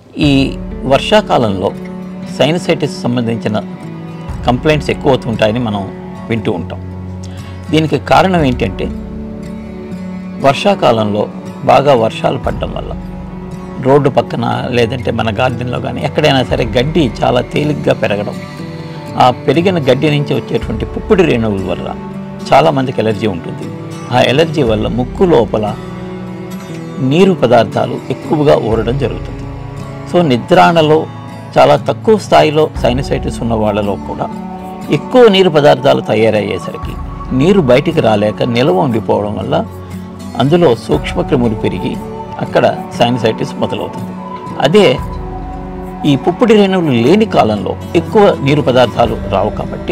ఈ వర్షాకాలంలో సైనసైటిస్ సంబంధించిన కంప్లైంట్స్ ఎక్కువ అవుతుంటాయని మనం వింటూ ఉంటాం దీనికి కారణం ఏంటంటే వర్షాకాలంలో బాగా వర్షాలు పడడం వల్ల రోడ్డు పక్కన లేదంటే మన గార్డెన్లో కానీ ఎక్కడైనా సరే గడ్డి చాలా తేలిగ్గా పెరగడం ఆ పెరిగిన గడ్డి నుంచి వచ్చేటువంటి పుప్పొడి రేణువుల వల్ల చాలామందికి ఎలర్జీ ఉంటుంది ఆ ఎలర్జీ వల్ల ముక్కు లోపల నీరు పదార్థాలు ఎక్కువగా ఊరడం జరుగుతుంది సో నిద్రాణలో చాలా తక్కువ స్థాయిలో సైనసైటిస్ ఉన్న వాళ్ళలో కూడా ఎక్కువ నీరు పదార్థాలు తయారయ్యేసరికి నీరు బయటికి రాలేక నిల్వ ఉండిపోవడం వల్ల అందులో సూక్ష్మక్రిములు పెరిగి అక్కడ సైనసైటిస్ మొదలవుతుంది అదే ఈ పుప్పొడి రేణువులు లేని కాలంలో ఎక్కువ నీరు పదార్థాలు రావు కాబట్టి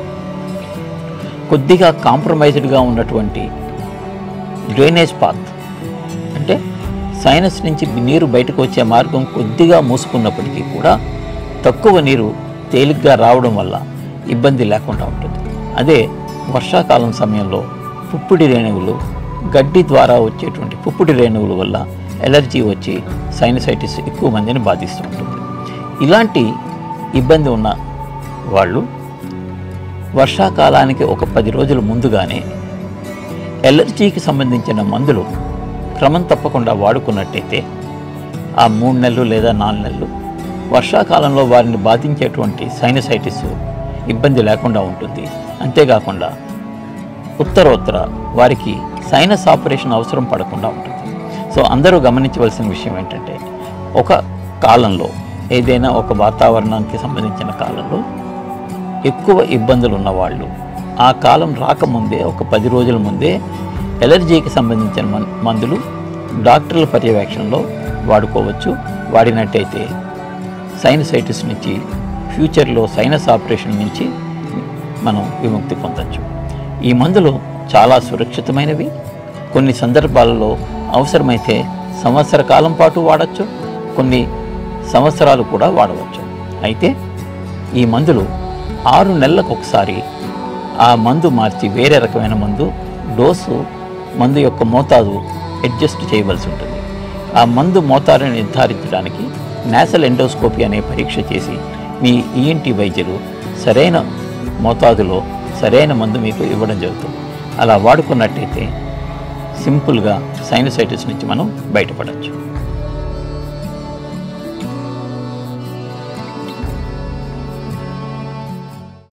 కొద్దిగా కాంప్రమైజ్డ్గా ఉన్నటువంటి డ్రైనేజ్ పాత్ అంటే సైనస్ నుంచి నీరు బయటకు వచ్చే మార్గం కొద్దిగా మూసుకున్నప్పటికీ కూడా తక్కువ నీరు తేలిగ్గా రావడం వల్ల ఇబ్బంది లేకుండా ఉంటుంది అదే వర్షాకాలం సమయంలో పుప్పొడి రేణువులు గడ్డి ద్వారా వచ్చేటువంటి పుప్పొడి రేణువుల వల్ల ఎలర్జీ వచ్చి సైనసైటిస్ ఎక్కువ మందిని బాధిస్తూ ఉంటుంది ఇలాంటి ఇబ్బంది ఉన్న వాళ్ళు వర్షాకాలానికి ఒక పది రోజుల ముందుగానే ఎలర్జీకి సంబంధించిన మందులు క్రమం తప్పకుండా వాడుకున్నట్టయితే ఆ మూడు నెలలు లేదా నాలుగు నెలలు వర్షాకాలంలో వారిని బాధించేటువంటి సైనసైటిస్ ఇబ్బంది లేకుండా ఉంటుంది అంతేకాకుండా ఉత్తరోత్తర వారికి సైనస్ ఆపరేషన్ అవసరం పడకుండా ఉంటుంది సో అందరూ గమనించవలసిన విషయం ఏంటంటే ఒక కాలంలో ఏదైనా ఒక వాతావరణానికి సంబంధించిన కాలంలో ఎక్కువ ఇబ్బందులు ఉన్నవాళ్ళు ఆ కాలం రాకముందే ఒక పది రోజుల ముందే ఎలర్జీకి సంబంధించిన మన్ మందులు డాక్టర్ల పర్యవేక్షణలో వాడుకోవచ్చు వాడినట్టయితే సైనసైటిస్ నుంచి ఫ్యూచర్లో సైనస్ ఆపరేషన్ నుంచి మనం విముక్తి పొందొచ్చు ఈ మందులు చాలా సురక్షితమైనవి కొన్ని సందర్భాలలో అవసరమైతే సంవత్సర కాలం పాటు వాడచ్చు కొన్ని సంవత్సరాలు కూడా వాడవచ్చు అయితే ఈ మందులు ఆరు నెలలకు ఒకసారి ఆ మందు మార్చి వేరే రకమైన మందు డోసు మందు యొక్క మోతాదు అడ్జస్ట్ చేయవలసి ఉంటుంది ఆ మందు మోతాదుని నిర్ధారించడానికి నేసల్ ఎండోస్కోపీ అనే పరీక్ష చేసి మీ ఈఎన్టీ వైద్యులు సరైన మోతాదులో సరైన మందు మీకు ఇవ్వడం జరుగుతుంది అలా వాడుకున్నట్టయితే సింపుల్గా సైనసైటిస్ నుంచి మనం బయటపడవచ్చు